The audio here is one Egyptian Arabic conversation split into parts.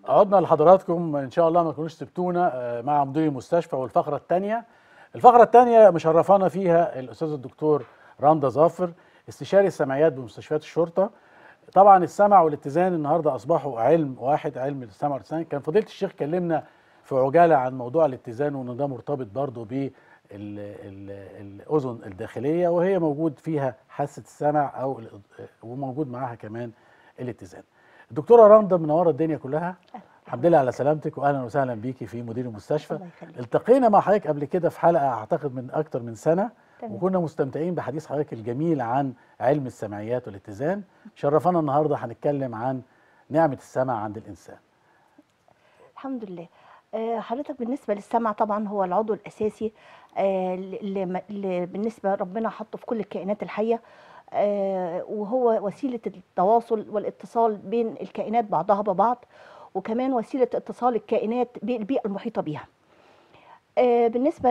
عدنا لحضراتكم ان شاء الله ما تكونوش سبتونا آه، مع مدير المستشفى والفقره الثانيه الفقره الثانيه مشرفانا فيها الاستاذ الدكتور رندا ظافر استشاري السمعيات بمستشفيات الشرطه طبعا السمع والاتزان النهارده اصبحوا علم واحد علم السمع والاتزان كان فضيله الشيخ كلمنا في عجاله عن موضوع الاتزان وان ده مرتبط برضه ب الاذن الداخليه وهي موجود فيها حاسه السمع او ال- وموجود معاها كمان الاتزان الدكتوره رندا منوره الدنيا كلها الحمد لله على سلامتك واهلا وسهلا بيكي في مدير المستشفى الله يخليك. التقينا مع حضرتك قبل كده في حلقه اعتقد من اكتر من سنه تمام. وكنا مستمتعين بحديث حضرتك الجميل عن علم السمعيات والاتزان شرفنا النهارده هنتكلم عن نعمه السمع عند الانسان الحمد لله آه، حضرتك بالنسبة للسمع طبعا هو العضو الأساسي آه، اللي اللي بالنسبة ربنا حطه في كل الكائنات الحية آه، وهو وسيلة التواصل والاتصال بين الكائنات بعضها ببعض وكمان وسيلة اتصال الكائنات بالبيئة المحيطة بها آه، بالنسبة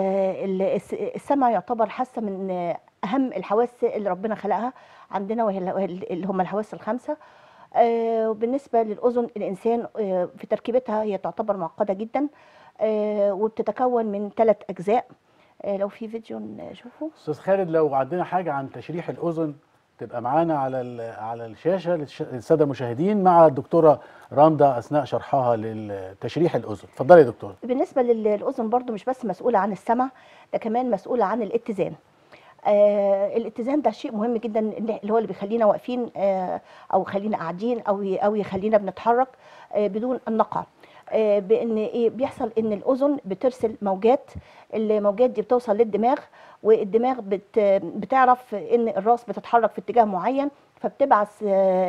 للسمع يعتبر حاسة من آه، أهم الحواس اللي ربنا خلقها عندنا وهي ال- وهي ال- اللي هم الحواس الخمسة آه، وبالنسبة للأذن الإنسان آه، في تركيبتها هي تعتبر معقدة جدا آه، وبتتكون من ثلاث أجزاء آه، لو في فيديو نشوفه استاذ خالد لو عندنا حاجه عن تشريح الاذن تبقى معانا على ال- على الشاشه للش- للساده المشاهدين مع الدكتوره رندا اثناء شرحها لتشريح الاذن اتفضلي يا دكتوره بالنسبة لل- للأذن برضو مش بس مسؤولة عن السمع ده كمان مسؤولة عن الاتزان آه الاتزان ده شيء مهم جدا اللي اللي هو اللي بيخلينا واقفين آه او يخلينا قاعدين او ي- او يخلينا بنتحرك آه بدون ان نقع آه بان ايه بيحصل ان الاذن بترسل موجات الموجات دي بتوصل للدماغ والدماغ بت بتعرف ان الراس بتتحرك في اتجاه معين فبتبعث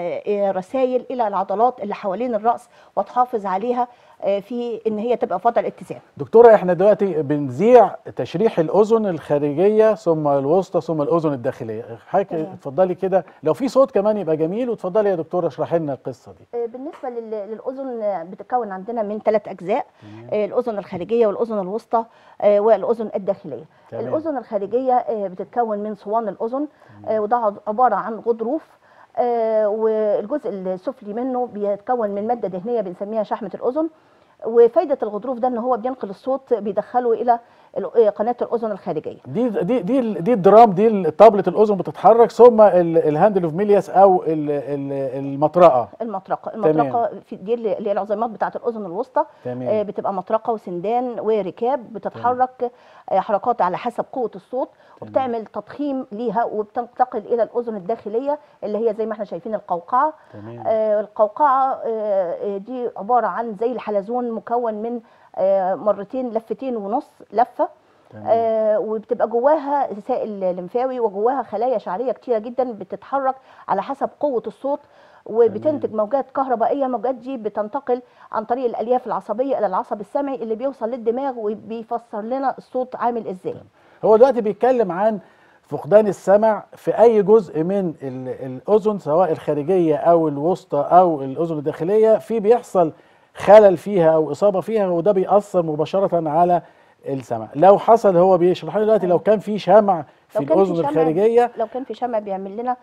رسائل الى العضلات اللي حوالين الراس وتحافظ عليها آه، في ان هي تبقى في وضع الاتزان دكتوره احنا دلوقتي بنذيع تشريح الاذن الخارجيه ثم الوسطى ثم الاذن الداخليه حضرتك تمام. اتفضلي كده لو في صوت كمان يبقى جميل واتفضلي يا دكتوره اشرحي لنا القصه دي آه، بالنسبه لل- للاذن آه، بتتكون عندنا من ثلاث اجزاء آه، الاذن الخارجيه والاذن الوسطى آه، والاذن الداخليه تمام. الاذن الخارجيه آه، بتتكون من صوان الاذن آه، وده عض- عباره عن غضروف آه، والجزء السفلي منه بيتكون من ماده دهنيه بنسميها شحمه الاذن وفايده الغضروف ده ان هو بينقل الصوت بيدخله الى ال- آه، قناه الاذن الخارجيه دي دي دي ال- دي الدرام دي طبله الاذن بتتحرك ثم ال- الهاندل اوف ميلياس او ال- ال- المطرقه المطرقه المطرقه في دي اللي اللي هي العظيمات بتاعه الاذن الوسطى تمام. آه، بتبقى مطرقه وسندان وركاب بتتحرك آه، حركات على حسب قوه الصوت وبتعمل تضخيم ليها وبتنتقل الى الاذن الداخليه اللي هي زي ما احنا شايفين القوقعه تمام. آه، القوقعه آه، آه، دي عباره عن زي الحلزون مكون من آه، مرتين لفتين ونص لفه تمام. آه وبتبقى جواها سائل لمفاوي وجواها خلايا شعريه كتيره جدا بتتحرك على حسب قوه الصوت وبتنتج موجات كهربائيه الموجات دي بتنتقل عن طريق الالياف العصبيه الى العصب السمعي اللي بيوصل للدماغ وبيفسر لنا الصوت عامل ازاي هو دلوقتي بيتكلم عن فقدان السمع في اي جزء من ال- الاذن سواء الخارجيه او الوسطى او الاذن الداخليه في بيحصل خلل فيها او اصابه فيها وده بيأثر مباشره على السمع لو حصل هو بيشرح لنا دلوقتي لو كان في شمع في لو كان الاذن شمع- الخارجيه لو كان في شمع بيعمل لنا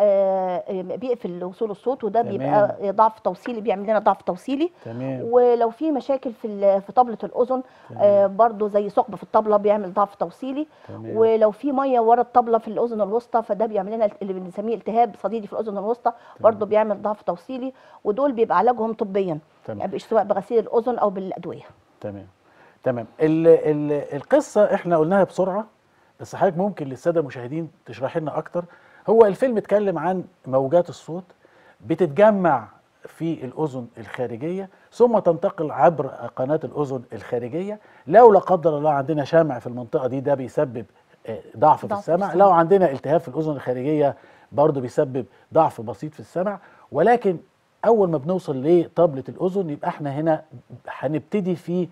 آه، آه، بيقفل وصول الصوت وده تمام. بيبقى ضعف توصيلي بيعمل لنا ضعف توصيلي تمام ولو في مشاكل في ال- في طبله الاذن آه برضو زي ثقب في الطبله بيعمل ضعف توصيلي تمام. ولو في ميه ورا الطبله في الاذن الوسطى فده بيعمل لنا اللي بنسميه التهاب صديدي في الاذن الوسطى برضو بيعمل ضعف توصيلي ودول بيبقى علاجهم طبيا تمام. يعني سواء بغسيل الاذن او بالادويه تمام تمام ال ال القصه احنا قلناها بسرعه بس حضرتك ممكن للساده المشاهدين تشرح لنا اكتر هو الفيلم اتكلم عن موجات الصوت بتتجمع في الاذن الخارجيه ثم تنتقل عبر قناه الاذن الخارجيه لو لا قدر الله عندنا شمع في المنطقه دي ده بيسبب آه، ضعف في ضعف في السمع السمع. لو عندنا التهاب في الاذن الخارجيه برضه بيسبب ضعف بسيط في السمع ولكن اول ما بنوصل لطبله الاذن يبقى احنا هنا هنبتدي في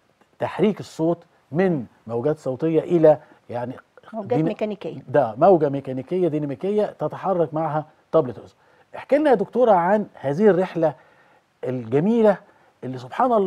تحريك الصوت من موجات صوتيه الى يعني موجات دين- ميكانيكيه ده موجه ميكانيكيه ديناميكيه تتحرك معها طبله الاذن احكي لنا يا دكتوره عن هذه الرحله الجميله اللي سبحان الله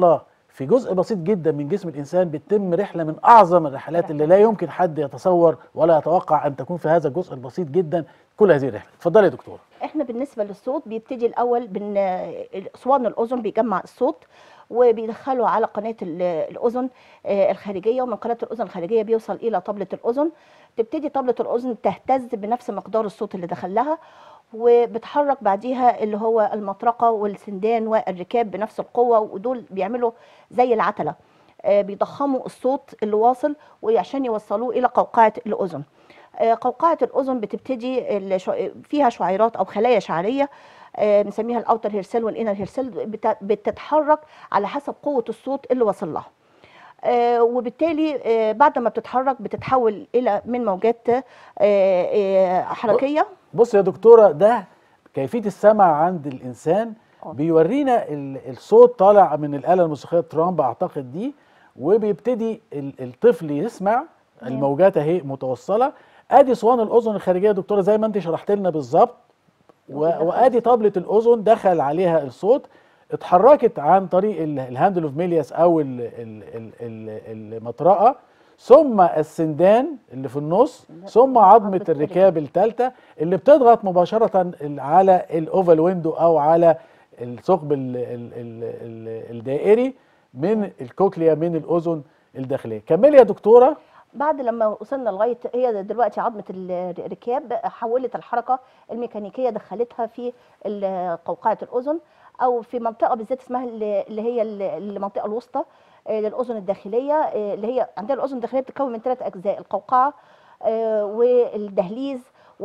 في جزء بسيط جدا من جسم الانسان بتتم رحله من اعظم الرحلات اللي لا يمكن حد يتصور ولا يتوقع ان تكون في هذا الجزء البسيط جدا كل هذه الرحله اتفضلي يا دكتور احنا بالنسبه للصوت بيبتدي الاول بن اسوان الاذن بيجمع الصوت وبيدخله على قناه ال- الاذن آه، الخارجيه ومن قناه الاذن الخارجيه بيوصل الى طبله الاذن تبتدي طبله الاذن تهتز بنفس مقدار الصوت اللي دخل لها وبتحرك بعديها اللي هو المطرقه والسندان والركاب بنفس القوه ودول بيعملوا زي العتله آه، بيضخموا الصوت اللي واصل وعشان يوصلوه الى قوقعه الاذن آه، قوقعه الاذن بتبتدي الش- فيها شعيرات او خلايا شعريه آه، بنسميها الاوتر هيرسيل والانر هيرسيل بت- بتتحرك على حسب قوه الصوت اللي واصل لها آه، وبالتالي آه، بعد ما بتتحرك بتتحول الى من موجات آه، آه، حركيه بص يا دكتوره ده كيفيه السمع عند الانسان آه. بيورينا ال- الصوت طالع من الاله الموسيقيه ترامب اعتقد دي وبيبتدي ال- الطفل يسمع تمام. الموجات اهي متوصله ادي اسوان الاذن الخارجيه يا دكتوره زي ما انت شرحت لنا بالظبط و- وبيدخل وادي طبله الاذن دخل عليها الصوت اتحركت عن طريق ال- الهاندل اوف ميلياس او ال- ال- ال- ال- المطرقه ثم السندان اللي في النص ثم عظمه عظمة الركاب الثالثه اللي بتضغط مباشره ال- على الاوفال ويندو او على الثقب ال- ال- ال- ال- الدائري من الكوكليا من الاذن الداخليه كملي يا دكتوره بعد لما وصلنا لغايه هي دلوقتي عظمه الركاب حولت الحركه الميكانيكيه دخلتها في ال- قوقعه الاذن او في منطقه بالذات اسمها اللي اللي هي ال- المنطقه الوسطى آه، للاذن الداخليه آه، اللي هي عندنا الاذن الداخليه بتتكون من ثلاث اجزاء القوقعه آه، والدهليز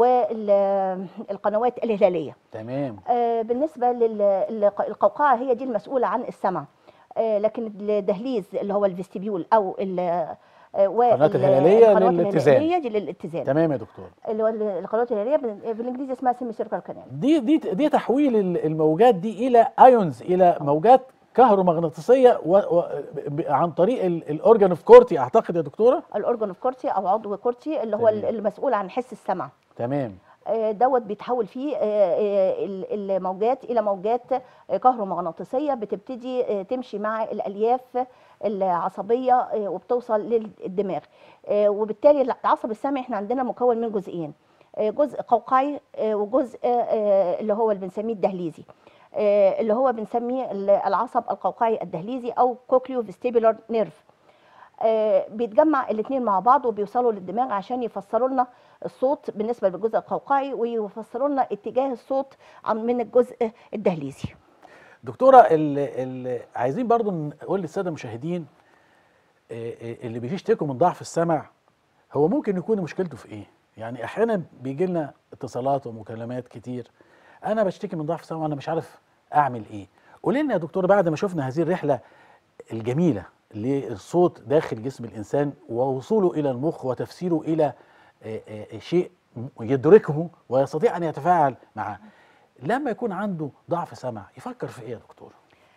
والقنوات الهلاليه تمام آه، بالنسبه للقوقعه هي دي المسؤوله عن السمع آه، لكن الدهليز اللي هو الفيستيبيول او ال آه، وال- القناة الهلالية القنوات للاتزان. الهلالية دي للاتزان تمام يا دكتور اللي هو القنوات الهلاليه بال- بالانجليزي اسمها سيمي سيركل كانال دي دي دي تحويل ال- الموجات دي الى ايونز الى موجات كهرومغناطيسيه و و ب- عن طريق ال- الاورجان اوف كورتي اعتقد يا دكتوره الاورجن اوف كورتي او عضو كورتي اللي هو تمام. المسؤول عن حس السمع تمام آه، دوت بيتحول فيه آه، آه، ال- الموجات الى موجات آه، كهرومغناطيسيه بتبتدي آه، تمشي مع الالياف العصبيه آه، وبتوصل للدماغ آه، وبالتالي العصب السمعي احنا عندنا مكون من جزئين آه، جزء قوقعي آه، وجزء آه، اللي هو اللي بنسميه الدهليزي آه، اللي هو بنسميه ال- العصب القوقعي الدهليزي او كوكليو فيستيبولار نيرف آه، بيتجمع الاثنين مع بعض وبيوصلوا للدماغ عشان يفسروا لنا الصوت بالنسبه للجزء القوقعي ويفسروا لنا اتجاه الصوت عن من الجزء الدهليزي دكتوره اللي, اللي عايزين برضو نقول للساده المشاهدين آه، آه، اللي بيشتكوا من ضعف السمع هو ممكن يكون مشكلته في ايه يعني احيانا بيجي لنا اتصالات ومكالمات كتير انا بشتكي من ضعف السمع وانا مش عارف اعمل ايه قولي لنا يا دكتوره بعد ما شفنا هذه الرحله الجميله للصوت داخل جسم الانسان ووصوله الى المخ وتفسيره الى آه، آه، شيء يدركه ويستطيع ان يتفاعل معه لما يكون عنده ضعف سمع يفكر في ايه يا دكتور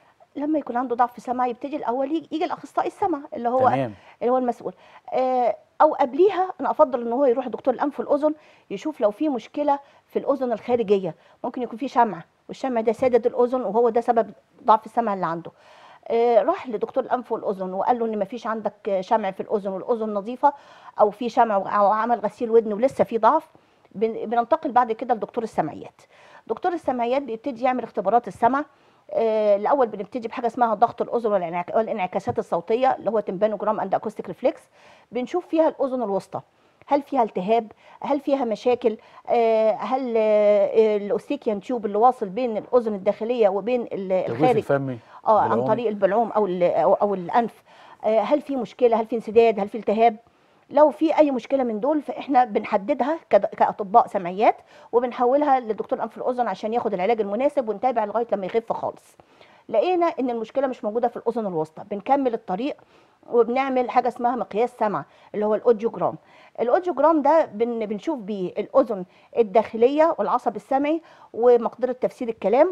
لما يكون عنده ضعف سمع يبتدي الاول يجي يجي الاخصائي السمع اللي هو تمام اللي هو المسؤول آه، او قبليها انا افضل ان هو يروح دكتور الانف والاذن يشوف لو في مشكله في الاذن الخارجيه ممكن يكون في شمع والشمع ده سادد الاذن وهو ده سبب ضعف السمع اللي عنده آه، راح لدكتور الانف والاذن وقال له ان مفيش عندك شمع في الاذن والاذن نظيفه او في شمع او عمل غسيل ودن ولسه في ضعف بن- بننتقل بعد كده لدكتور السمعيات دكتور السمعيات بيبتدي يعمل اختبارات السمع آه، الاول بنبتدي بحاجه اسمها ضغط الاذن والانعك- والانعكاسات الصوتيه اللي هو تمبانوجرام اند اكوستيك ريفلكس بنشوف فيها الاذن الوسطى هل فيها التهاب هل فيها مشاكل آه، هل آه، الاوستيكيان تيوب اللي واصل بين الاذن الداخليه وبين ال- التجويف الخارج الفمي اه عن بالعمق. طريق البلعوم او ال- او, أو الانف آه، هل في مشكله هل في انسداد هل في التهاب لو في اي مشكله من دول فاحنا بنحددها كد- كاطباء سمعيات وبنحولها للدكتور انف الاذن عشان ياخد العلاج المناسب ونتابع لغايه لما يخف خالص لقينا ان المشكله مش موجوده في الاذن الوسطى بنكمل الطريق وبنعمل حاجه اسمها مقياس سمع اللي هو الاوديوجرام الاوديوجرام ده بن بنشوف بيه الاذن الداخليه والعصب السمعي ومقدره تفسير الكلام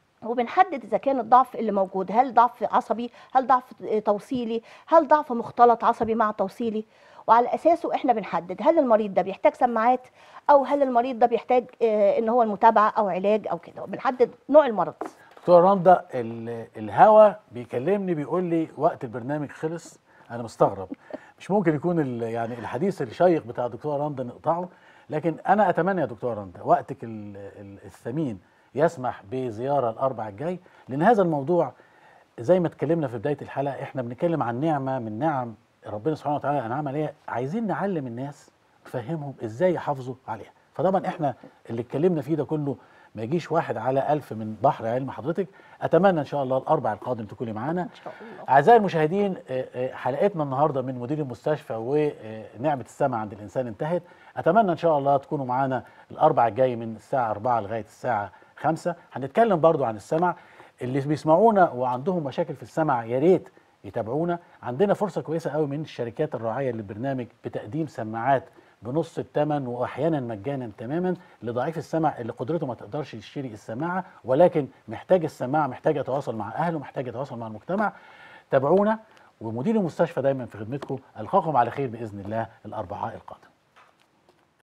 وبنحدد اذا كان الضعف اللي موجود هل ضعف عصبي هل ضعف توصيلي هل ضعف مختلط عصبي مع توصيلي وعلى اساسه احنا بنحدد هل المريض ده بيحتاج سماعات او هل المريض ده بيحتاج آه، ان هو المتابعه او علاج او كده بنحدد نوع المرض دكتور رندا ال- الهوا بيكلمني بيقول لي وقت البرنامج خلص انا مستغرب مش ممكن يكون ال- يعني الحديث الشيق بتاع دكتور رندا نقطعه لكن انا اتمنى يا دكتور رندا وقتك ال- ال- الثمين يسمح بزياره الاربع الجاي لان هذا الموضوع زي ما اتكلمنا في بدايه الحلقه احنا بنتكلم عن نعمه من نعم ربنا سبحانه وتعالى انعم عليها عايزين نعلم الناس نفهمهم ازاي يحافظوا عليها فطبعا احنا اللي اتكلمنا فيه ده كله ما يجيش واحد على ألف من بحر علم حضرتك أتمنى إن شاء الله الأربع القادم تكوني معانا ان شاء الله أعزائي المشاهدين آه، آه، حلقتنا النهاردة من مدير المستشفى ونعمة السمع عند الإنسان انتهت أتمنى إن شاء الله تكونوا معانا الأربع الجاي من الساعة 4 لغاية الساعة 5 هنتكلم برضو عن السمع اللي بيسمعونا وعندهم مشاكل في السمع يا ريت يتابعونا عندنا فرصة كويسة قوي من الشركات الراعية للبرنامج بتقديم سماعات بنص الثمن واحيانا مجانا تماما لضعيف السمع اللي قدرته ما تقدرش يشتري السماعه ولكن محتاج السماعه محتاج يتواصل مع اهله محتاج يتواصل مع المجتمع تابعونا ومدير المستشفى دايما في خدمتكم القاكم على خير باذن الله الاربعاء القادم